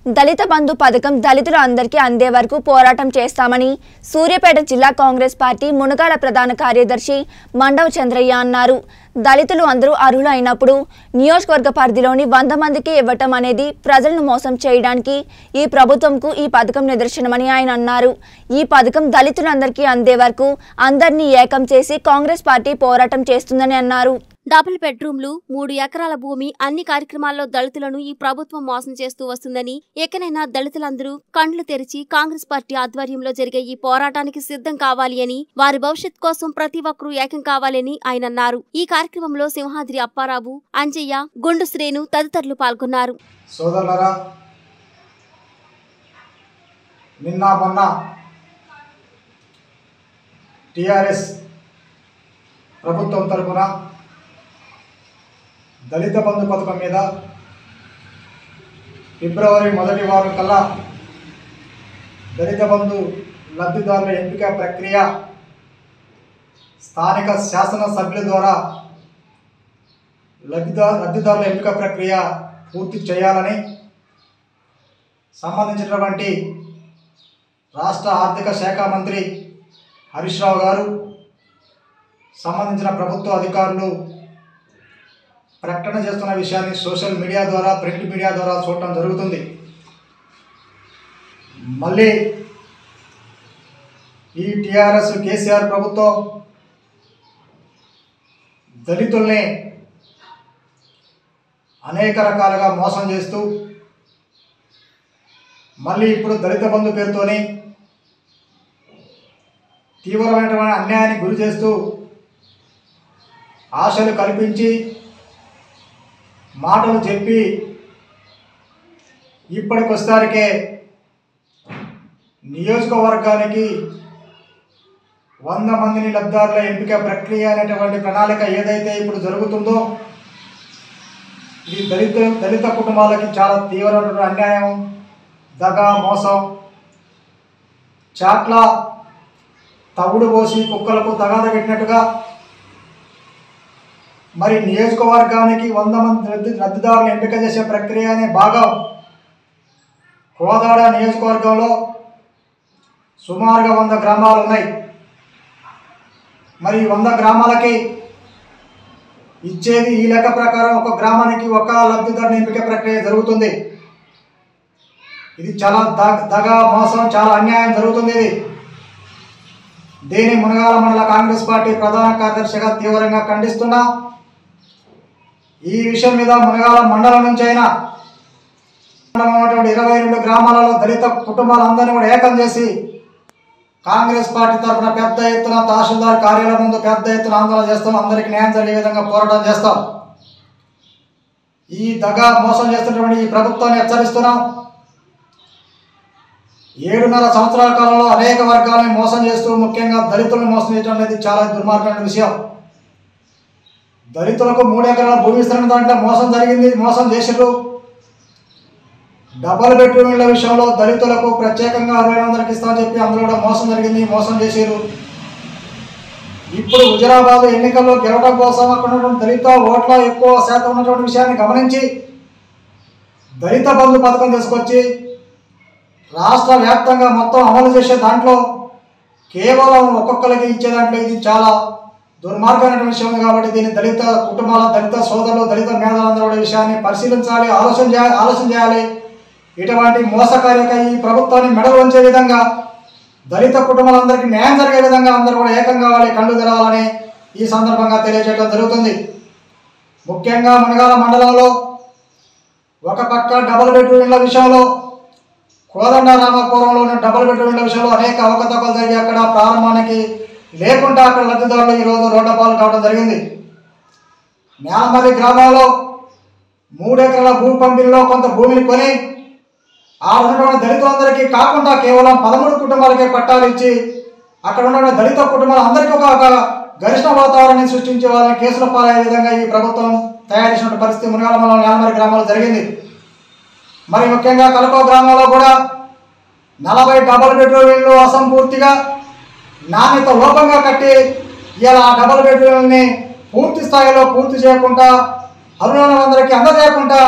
దళిత బంధు పథకం దళితులు అందరికీ అందే వరకు పోరాటం చేస్తామని సూర్యాపేట జిల్లా కాంగ్రెస్ పార్టీ మునగాల ప్రధాన కార్యదర్శి మండవ చంద్రయ్య అన్నారు దళితులు అందరూ అర్హులు అయినప్పుడు నియోజకవర్గ పరిధిలోని వంద మందికి ఇవ్వటం అనేది ప్రజలను మోసం చేయడానికి ఈ ప్రభుత్వంకు ఈ పథకం నిదర్శనమని ఆయన అన్నారు ఈ పథకం దళితులందరికీ అందే వరకు అందరినీ ఏకం చేసి కాంగ్రెస్ పార్టీ పోరాటం చేస్తుందని అన్నారు డబుల్ బెడ్రూమ్లు మూడు ఎకరాల భూమి అన్ని కార్యక్రమాల్లో దళితులను ఈ ప్రభుత్వం మోసం చేస్తూ వస్తుందని ఎక్కనైనా దళితులందరూ కండ్లు తెరిచి కాంగ్రెస్ పార్టీ ఆధ్వర్యంలో జరిగే ఈ పోరాటానికి సిద్ధం కావాలి అని వారి భవిష్యత్ కోసం ప్రతి ఒక్కరూ ఏకం కావాలని ఆయన అన్నారు ఈ కార్యక్రమంలో సింహాద్రి అప్పారావు అంజయ్య గుండు శ్రేణు తదితరులు పాల్గొన్నారు సోదరులరా నిన్న మొన్న టిఆర్ఎస్ ప్రభుత్వం తరపున దళిత బంధు పథకం మీద ఫిబ్రవరి మొదటి వారం కల్లా దళిత బంధు లబ్ధిదారుల ఎంపిక ప్రక్రియ స్థానిక శాసనసభ్యుల ద్వారా లబ్ధిదారు లబ్ధిదారుల ఎంపిక ప్రక్రియ పూర్తి చేయాలని సంబంధించినటువంటి రాష్ట్ర ఆర్థిక శాఖ మంత్రి హరీష్ రావు గారు సంబంధించిన ప్రభుత్వ అధికారులు ప్రకటన చేస్తున్న విషయాన్ని సోషల్ మీడియా ద్వారా ప్రింట్ మీడియా ద్వారా చూడటం జరుగుతుంది మళ్ళీ ఈ టిఆర్ఎస్ కేసీఆర్ ప్రభుత్వం దళితుల్ని అనేక రకాలుగా మోసం చేస్తూ మళ్ళీ ఇప్పుడు దళిత బంధు పేరుతోని తీవ్రమైనటువంటి అన్యాయానికి గురి చేస్తూ ఆశలు కల్పించి మాటలు చెప్పి ఇప్పటికొస్తారికే నియోజకవర్గానికి వంద మందిని లబ్ధారుల ఎంపిక ప్రక్రియ అనేటువంటి ప్రణాళిక ఏదైతే ఇప్పుడు జరుగుతుందో ఇది దళిత దళిత కుటుంబాలకి చాలా తీవ్రమైన అన్యాయం దగ మోసం చాట్ల తవుడు పోసి కుక్కలకు తగాద పెట్టినట్టుగా మరి నియోజకవర్గానికి వంద మంది రద్దు రద్దుదారులు ఎంపిక చేసే ప్రక్రియ అనే భాగం కోదాడ నియోజకవర్గంలో సుమారుగా వంద గ్రామాలు ఉన్నాయి మరి ఈ వంద గ్రామాలకి ఇచ్చేది ఈ లెక్క ప్రకారం ఒక గ్రామానికి ఒక లబ్ధిదారుని ఎంపిక ప్రక్రియ జరుగుతుంది ఇది చాలా దగ దగ మోసం చాలా అన్యాయం జరుగుతుంది ఇది దీని మునగాల మండల కాంగ్రెస్ పార్టీ ప్రధాన కార్యదర్శిగా తీవ్రంగా ఖండిస్తున్నా ఈ విషయం మీద మునగాల మండలం నుంచి అయినా మండలం ఉన్నటువంటి ఇరవై రెండు గ్రామాలలో దళిత కుటుంబాలందరినీ కూడా ఏకం చేసి కాంగ్రెస్ పార్టీ తరఫున పెద్ద ఎత్తున తహసీల్దార్ కార్యాలయం ముందు పెద్ద ఎత్తున ఆందోళన చేస్తాం అందరికీ న్యాయం జరిగే విధంగా పోరాటం చేస్తాం ఈ దగ మోసం చేస్తున్నటువంటి ఈ ప్రభుత్వాన్ని హెచ్చరిస్తున్నాం ఏడున్నర సంవత్సరాల కాలంలో అనేక వర్గాలను మోసం చేస్తూ ముఖ్యంగా దళితులను మోసం చేయడం అనేది చాలా దుర్మార్గమైన విషయం దళితులకు మూడు ఎకరాల భూమి ఇస్తున్న దాంట్లో మోసం జరిగింది మోసం చేసిర్రు డబల్ బెడ్రూమ్ల విషయంలో దళితులకు ప్రత్యేకంగా అరవై వందలకి ఇస్తామని చెప్పి అందులో కూడా మోసం జరిగింది మోసం చేసిర్రు ఇప్పుడు హుజరాబాద్ ఎన్నికల్లో గెలవడం కోసం అక్కడ ఉన్నటువంటి దళిత ఓట్ల ఎక్కువ శాతం ఉన్నటువంటి విషయాన్ని గమనించి దళిత బంధు పథకం తీసుకొచ్చి రాష్ట్ర వ్యాప్తంగా మొత్తం అమలు చేసే దాంట్లో కేవలం ఒక్కొక్కరికి ఇచ్చే దాంట్లో ఇది చాలా దుర్మార్గమైన విషయం ఉంది కాబట్టి దీన్ని దళిత కుటుంబాల దళిత సోదరులు దళిత మేధాలందరూ కూడా ఈ విషయాన్ని పరిశీలించాలి ఆలోచన చేయాలి ఆలోచన చేయాలి ఇటువంటి మోసకార్యక ఈ ప్రభుత్వాన్ని మెడలు వంచే విధంగా దళిత కుటుంబాలందరికీ న్యాయం జరిగే విధంగా అందరూ కూడా ఏకం కావాలి కళ్ళు తెరవాలని ఈ సందర్భంగా తెలియజేయడం జరుగుతుంది ముఖ్యంగా మునగాల మండలంలో ఒక పక్క డబుల్ బెడ్రూమ్ల విషయంలో కోదండ రామాపురంలో ఉన్న డబుల్ బెడ్రూమ్ల విషయంలో అనేక అవకతవకలు జరిగి అక్కడ ప్రారంభానికి లేకుండా అక్కడ లబ్ధిదారులు ఈరోజు రోడ్ల పాలు కావడం జరిగింది నేలమర్రి గ్రామంలో మూడు ఎకరాల భూ పంపిణీలో కొంత భూమిని కొని ఆ ఉన్నటువంటి దళితులందరికీ కాకుండా కేవలం పదమూడు కుటుంబాలకే పట్టాలు ఇచ్చి అక్కడ ఉన్న దళిత కుటుంబాలు అందరికీ ఒక ఒక గరిష్ట వాతావరణాన్ని సృష్టించే వాళ్ళని కేసుల పాలయ్యే విధంగా ఈ ప్రభుత్వం తయారు చేసిన పరిస్థితి మునగాల మండలం నేలమర్రి గ్రామంలో జరిగింది మరి ముఖ్యంగా కలకో గ్రామంలో కూడా నలభై డబల్ బెడ్రూమ్ ఇళ్ళు అసంపూర్తిగా నాణ్యత లోపంగా కట్టి ఇలా ఆ డబల్ బెడ్రూమ్ని పూర్తి స్థాయిలో పూర్తి చేయకుండా అరుణాలందరికీ అందజేయకుండా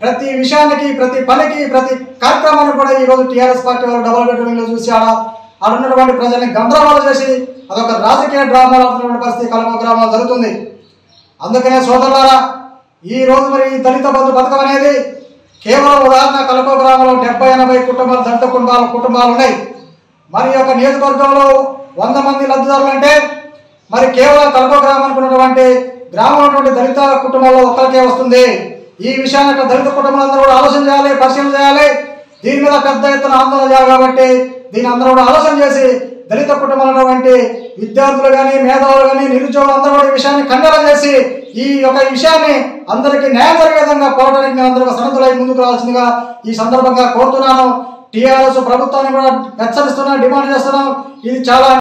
ప్రతి విషయానికి ప్రతి పనికి ప్రతి కార్యక్రమాన్ని కూడా ఈరోజు టీఆర్ఎస్ పార్టీ వాళ్ళు డబుల్ బెడ్రూమ్లో చూసి ఆడ ఆడ ఉన్నటువంటి ప్రజల్ని గందరగోళం చేసి అదొక రాజకీయ డ్రామాలు ఆడుతున్నటువంటి పరిస్థితి కలప గ్రామాలు జరుగుతుంది అందుకనే సోదరులారా ఈ రోజు మరి ఈ దళిత బంధు పథకం అనేది కేవలం ఉదాహరణ కలప గ్రామంలో డెబ్బై ఎనభై కుటుంబాలు దళిత కుటుంబాలు కుటుంబాలు ఉన్నాయి మరి ఈ యొక్క నియోజకవర్గంలో వంద మంది లబ్ధిదారులు అంటే మరి కేవలం కలప గ్రామానికి ఉన్నటువంటి గ్రామంలో ఉన్నటువంటి దళిత కుటుంబాల్లో ఒక్కరికే వస్తుంది ఈ విషయాన్ని అక్కడ దళిత కుటుంబాలందరూ కూడా ఆలోచన చేయాలి పరిశీలన చేయాలి దీని మీద పెద్ద ఎత్తున ఆందోళన చేయాలి కాబట్టి దీని అందరూ కూడా ఆలోచన చేసి దళిత కుటుంబాలైనటువంటి విద్యార్థులు కానీ మేధావులు కానీ నిరుద్యోగులు అందరూ కూడా ఈ విషయాన్ని ఖండన చేసి ఈ యొక్క విషయాన్ని అందరికీ న్యాయం జరిగే విధంగా పోరాటానికి మేము అందరూ సన్నద్ధులై ముందుకు రావాల్సిందిగా ఈ సందర్భంగా కోరుతున్నాను టీఆర్ఎస్ ప్రభుత్వాన్ని కూడా హెచ్చరిస్తున్నాం డిమాండ్ చేస్తున్నాం ఇది చాలా